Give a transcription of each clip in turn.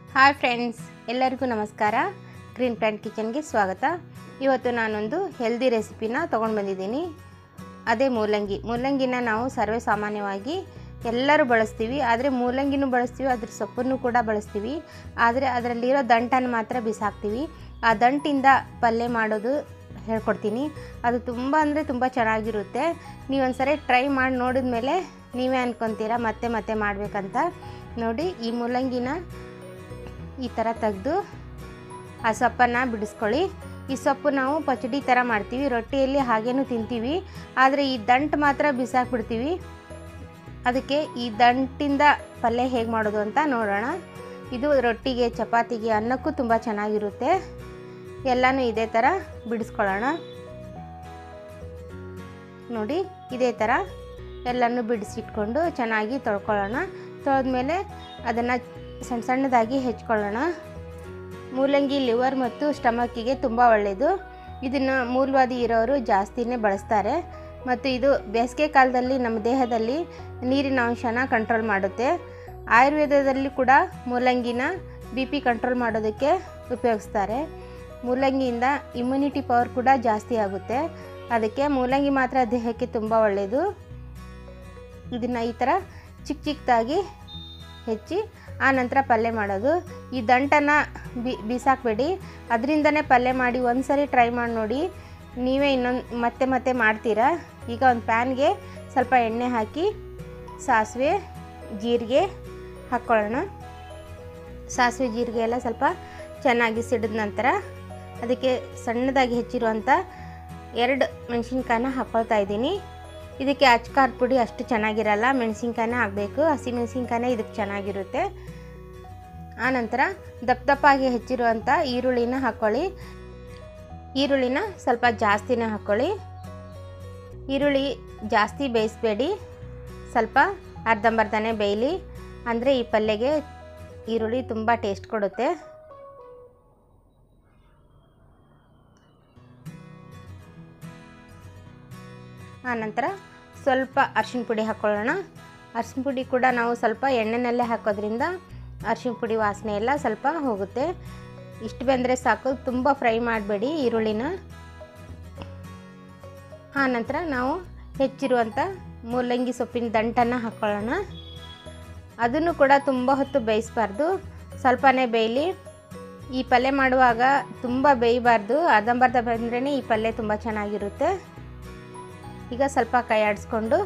hi friends ಎಲ್ಲರಿಗೂ ನಮಸ್ಕಾರ green plant ಕಿಚನ್ಗೆ ಸ್ವಾಗತ ಇವತ್ತು ನಾನೊಂದು ಹೆಲ್ದಿ ರೆಸಿಪಿನ ತೊಗೊಂಡು ಬಂದಿದ್ದೀನಿ ಅದೇ ಮೂಲಂಗಿ ಮೂಲಂಗಿನ ನಾವು ಸರ್ವೇ ಸಾಮಾನ್ಯವಾಗಿ ಎಲ್ಲರೂ ಬಳಸ್ತೀವಿ ಆದರೆ ಮೂಲಂಗಿನೂ ಬಳಸ್ತೀವಿ ಅದ್ರ ಸೊಪ್ಪನ್ನು ಕೂಡ ಬಳಸ್ತೀವಿ ಆದರೆ ಅದರಲ್ಲಿರೋ ದಂಟನ್ನು ಮಾತ್ರ ಬಿಸಾಕ್ತೀವಿ ಆ ದಂಟಿಂದ ಪಲ್ಯ ಮಾಡೋದು ಹೇಳ್ಕೊಡ್ತೀನಿ ಅದು ತುಂಬ ಅಂದರೆ ತುಂಬ ಚೆನ್ನಾಗಿರುತ್ತೆ ನೀವು ಒಂದ್ಸರಿ ಟ್ರೈ ಮಾಡಿ ನೋಡಿದ ಮೇಲೆ ನೀವೇ ಅನ್ಕೊತೀರಾ ಮತ್ತೆ ಮತ್ತೆ ಮಾಡಬೇಕಂತ ನೋಡಿ ಈ ಮೂಲಂಗಿನ ಈ ಥರ ತೆಗೆದು ಆ ಸೊಪ್ಪನ್ನು ಬಿಡಿಸ್ಕೊಳ್ಳಿ ಈ ಸೊಪ್ಪು ನಾವು ಪಚಡಿ ಥರ ಮಾಡ್ತೀವಿ ರೊಟ್ಟಿಯಲ್ಲಿ ಹಾಗೇನೂ ತಿಂತೀವಿ ಆದರೆ ಈ ದಂಟು ಮಾತ್ರ ಬಿಸಾಕ್ಬಿಡ್ತೀವಿ ಅದಕ್ಕೆ ಈ ದಂಟಿಂದ ಪಲ್ಯ ಹೇಗೆ ಮಾಡೋದು ಅಂತ ನೋಡೋಣ ಇದು ರೊಟ್ಟಿಗೆ ಚಪಾತಿಗೆ ಅನ್ನಕ್ಕೂ ತುಂಬ ಚೆನ್ನಾಗಿರುತ್ತೆ ಎಲ್ಲನೂ ಇದೇ ಥರ ಬಿಡಿಸ್ಕೊಳ್ಳೋಣ ನೋಡಿ ಇದೇ ಥರ ಎಲ್ಲನೂ ಬಿಡಿಸಿಟ್ಕೊಂಡು ಚೆನ್ನಾಗಿ ತೊಳ್ಕೊಳ್ಳೋಣ ತೊಳೆದ್ಮೇಲೆ ಅದನ್ನು ಸಣ್ಣ ಸಣ್ಣದಾಗಿ ಹೆಚ್ಕೊಳ್ಳೋಣ ಮೂಲಂಗಿ ಲಿವರ್ ಮತ್ತು ಸ್ಟಮಕ್ಕಿಗೆ ತುಂಬ ಒಳ್ಳೆಯದು ಇದನ್ನು ಮೂಲವಾದಿ ಇರೋರು ಜಾಸ್ತಿನೇ ಬಳಸ್ತಾರೆ ಮತ್ತು ಇದು ಬೇಸಿಗೆ ಕಾಲದಲ್ಲಿ ನಮ್ಮ ದೇಹದಲ್ಲಿ ನೀರಿನ ಅಂಶನ ಕಂಟ್ರೋಲ್ ಮಾಡುತ್ತೆ ಆಯುರ್ವೇದದಲ್ಲಿ ಕೂಡ ಮೂಲಂಗಿನ ಬಿ ಪಿ ಕಂಟ್ರೋಲ್ ಮಾಡೋದಕ್ಕೆ ಉಪಯೋಗಿಸ್ತಾರೆ ಮೂಲಂಗಿಯಿಂದ ಇಮ್ಯುನಿಟಿ ಪವರ್ ಕೂಡ ಜಾಸ್ತಿ ಆಗುತ್ತೆ ಅದಕ್ಕೆ ಮೂಲಂಗಿ ಮಾತ್ರ ದೇಹಕ್ಕೆ ತುಂಬ ಒಳ್ಳೆಯದು ಇದನ್ನು ಈ ಥರ ಚಿಕ್ಕ ಚಿಕ್ಕದಾಗಿ ಹೆಚ್ಚಿ ಆ ನಂತರ ಪಲ್ಯ ಮಾಡೋದು ಈ ದಂಟನ್ನು ಬಿ ಬಿಸಾಕಬೇಡಿ ಅದರಿಂದನೇ ಪಲ್ಯ ಮಾಡಿ ಒಂದು ಸರಿ ಟ್ರೈ ಮಾಡಿ ನೋಡಿ ನೀವೇ ಇನ್ನೊಂದು ಮತ್ತೆ ಮತ್ತೆ ಮಾಡ್ತೀರಾ ಈಗ ಒಂದು ಪ್ಯಾನ್ಗೆ ಸ್ವಲ್ಪ ಎಣ್ಣೆ ಹಾಕಿ ಸಾಸಿವೆ ಜೀರಿಗೆ ಹಾಕ್ಕೊಳ್ಳೋಣ ಸಾಸಿವೆ ಜೀರಿಗೆ ಎಲ್ಲ ಸ್ವಲ್ಪ ಚೆನ್ನಾಗಿ ಸಿಡಿದ ನಂತರ ಅದಕ್ಕೆ ಸಣ್ಣದಾಗಿ ಹೆಚ್ಚಿರುವಂಥ ಎರಡು ಮೆಣಸಿನ್ಕಾಯನ್ನ ಹಾಕ್ಕೊಳ್ತಾ ಇದ್ದೀನಿ ಇದಕ್ಕೆ ಅಚ್ಕಾರದ ಪುಡಿ ಅಷ್ಟು ಚೆನ್ನಾಗಿರಲ್ಲ ಮೆಣಸಿನ್ಕಾಯನ್ನ ಹಾಕಬೇಕು ಹಸಿ ಮೆಣಸಿನ್ಕಾಯನೇ ಇದಕ್ಕೆ ಚೆನ್ನಾಗಿರುತ್ತೆ ಆನಂತರ ದಪ್ಪ ದಪ್ಪಾಗಿ ಹೆಚ್ಚಿರುವಂಥ ಈರುಳ್ಳಿನ ಹಾಕ್ಕೊಳ್ಳಿ ಈರುಳ್ಳಿನ ಸ್ವಲ್ಪ ಜಾಸ್ತಿನೇ ಹಾಕ್ಕೊಳ್ಳಿ ಈರುಳ್ಳಿ ಜಾಸ್ತಿ ಬೇಯಿಸಬೇಡಿ ಸ್ವಲ್ಪ ಅರ್ಧಂಬರ್ಧನೇ ಬೇಯಲಿ ಅಂದರೆ ಈ ಪಲ್ಯಗೆ ಈರುಳ್ಳಿ ತುಂಬ ಟೇಸ್ಟ್ ಕೊಡುತ್ತೆ ಆನಂತರ ಸ್ವಲ್ಪ ಅರ್ಶಿಣ ಪುಡಿ ಹಾಕ್ಕೊಳ್ಳೋಣ ಅರ್ಶಿಣ ಪುಡಿ ಕೂಡ ನಾವು ಸ್ವಲ್ಪ ಎಣ್ಣೆನಲ್ಲೇ ಹಾಕೋದ್ರಿಂದ ಅರ್ಶಿಣ ಪುಡಿ ವಾಸನೆ ಎಲ್ಲ ಸ್ವಲ್ಪ ಹೋಗುತ್ತೆ ಇಷ್ಟು ಬೆಂದರೆ ಸಾಕು ತುಂಬ ಫ್ರೈ ಮಾಡಬೇಡಿ ಈರುಳ್ಳಿನ ಆನಂತರ ನಾವು ಹೆಚ್ಚಿರುವಂಥ ಮೂಲಂಗಿ ಸೊಪ್ಪಿನ ದಂಟನ್ನು ಹಾಕ್ಕೊಳ್ಳೋಣ ಅದನ್ನು ಕೂಡ ತುಂಬ ಹೊತ್ತು ಬೇಯಿಸಬಾರ್ದು ಸ್ವಲ್ಪನೇ ಬೇಯಲಿ ಈ ಪಲ್ಯ ಮಾಡುವಾಗ ತುಂಬ ಬೇಯಬಾರ್ದು ಅರ್ಧಂಬರ್ಧ ಬಂದ್ರೇ ಈ ಪಲ್ಯ ತುಂಬ ಚೆನ್ನಾಗಿರುತ್ತೆ ಈಗ ಸ್ವಲ್ಪ ಕೈ ಆಡಿಸ್ಕೊಂಡು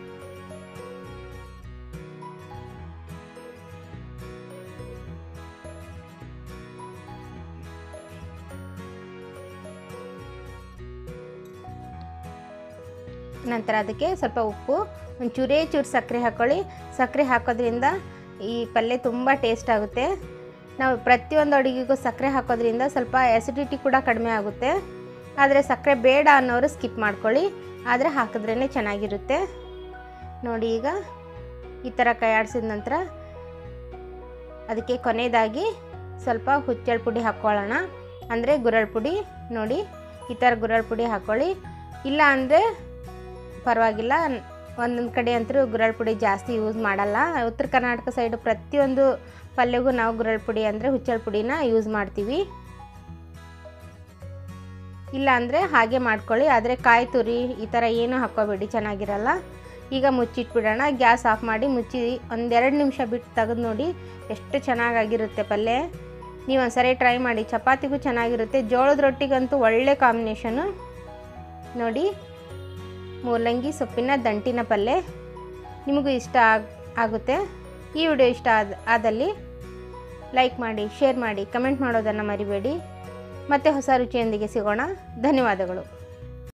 ನಂತರ ಅದಕ್ಕೆ ಸ್ವಲ್ಪ ಉಪ್ಪು ಒಂದು ಚೂರೇ ಚೂರು ಸಕ್ಕರೆ ಹಾಕ್ಕೊಳ್ಳಿ ಸಕ್ಕರೆ ಹಾಕೋದ್ರಿಂದ ಈ ಪಲ್ಯ ತುಂಬ ಟೇಸ್ಟ್ ಆಗುತ್ತೆ ನಾವು ಪ್ರತಿಯೊಂದು ಅಡುಗೆಗೂ ಸಕ್ಕರೆ ಹಾಕೋದ್ರಿಂದ ಸ್ವಲ್ಪ ಆ್ಯಸಿಡಿಟಿ ಕೂಡ ಕಡಿಮೆ ಆಗುತ್ತೆ ಆದರೆ ಸಕ್ಕರೆ ಬೇಡ ಅನ್ನೋರು ಸ್ಕಿಪ್ ಮಾಡ್ಕೊಳ್ಳಿ ಆದರೆ ಹಾಕಿದ್ರೇ ಚೆನ್ನಾಗಿರುತ್ತೆ ನೋಡಿ ಈಗ ಈ ಥರ ಕೈ ಆಡಿಸಿದ ನಂತರ ಅದಕ್ಕೆ ಕೊನೆಯದಾಗಿ ಸ್ವಲ್ಪ ಹುಚ್ಚಳ ಪುಡಿ ಹಾಕ್ಕೊಳ್ಳೋಣ ಅಂದರೆ ಗುರಳ್ ಪುಡಿ ನೋಡಿ ಈ ಥರ ಗುರಳ್ ಪುಡಿ ಹಾಕ್ಕೊಳ್ಳಿ ಇಲ್ಲ ಅಂದರೆ ಪರವಾಗಿಲ್ಲ ಒಂದೊಂದು ಕಡೆ ಅಂತೂ ಗುರಳ್ ಪುಡಿ ಜಾಸ್ತಿ ಯೂಸ್ ಮಾಡಲ್ಲ ಉತ್ತರ ಕರ್ನಾಟಕ ಸೈಡು ಪ್ರತಿಯೊಂದು ಪಲ್ಯಗೂ ನಾವು ಗುರಳ್ ಪುಡಿ ಅಂದರೆ ಹುಚ್ಚಳ ಪುಡಿನ ಯೂಸ್ ಮಾಡ್ತೀವಿ ಇಲ್ಲ ಅಂದರೆ ಹಾಗೆ ಮಾಡ್ಕೊಳ್ಳಿ ಆದರೆ ಕಾಯಿ ತುರಿ ಈ ಥರ ಏನೂ ಹಾಕ್ಕೋಬೇಡಿ ಚೆನ್ನಾಗಿರಲ್ಲ ಈಗ ಮುಚ್ಚಿಟ್ಬಿಡೋಣ ಗ್ಯಾಸ್ ಆಫ್ ಮಾಡಿ ಮುಚ್ಚಿ ಒಂದೆರಡು ನಿಮಿಷ ಬಿಟ್ಟು ತೆಗೆದು ನೋಡಿ ಎಷ್ಟು ಚೆನ್ನಾಗಾಗಿರುತ್ತೆ ಪಲ್ಯ ನೀವು ಒಂದ್ಸರಿ ಟ್ರೈ ಮಾಡಿ ಚಪಾತಿಗೂ ಚೆನ್ನಾಗಿರುತ್ತೆ ಜೋಳದ ರೊಟ್ಟಿಗಂತೂ ಒಳ್ಳೆ ಕಾಂಬಿನೇಷನು ನೋಡಿ ಮೂಲಂಗಿ ಸೊಪ್ಪಿನ ದಂಟಿನ ಪಲ್ಯ ನಿಮಗೂ ಇಷ್ಟ ಆಗ್ ಆಗುತ್ತೆ ಈ ವಿಡಿಯೋ ಇಷ್ಟ ಆದ ಆದಲ್ಲಿ ಲೈಕ್ ಮಾಡಿ ಶೇರ್ ಮಾಡಿ ಕಮೆಂಟ್ ಮಾಡೋದನ್ನು ಮರಿಬೇಡಿ ಮತ್ತೆ ಹೊಸ ರುಚಿಯೊಂದಿಗೆ ಸಿಗೋಣ ಧನ್ಯವಾದಗಳು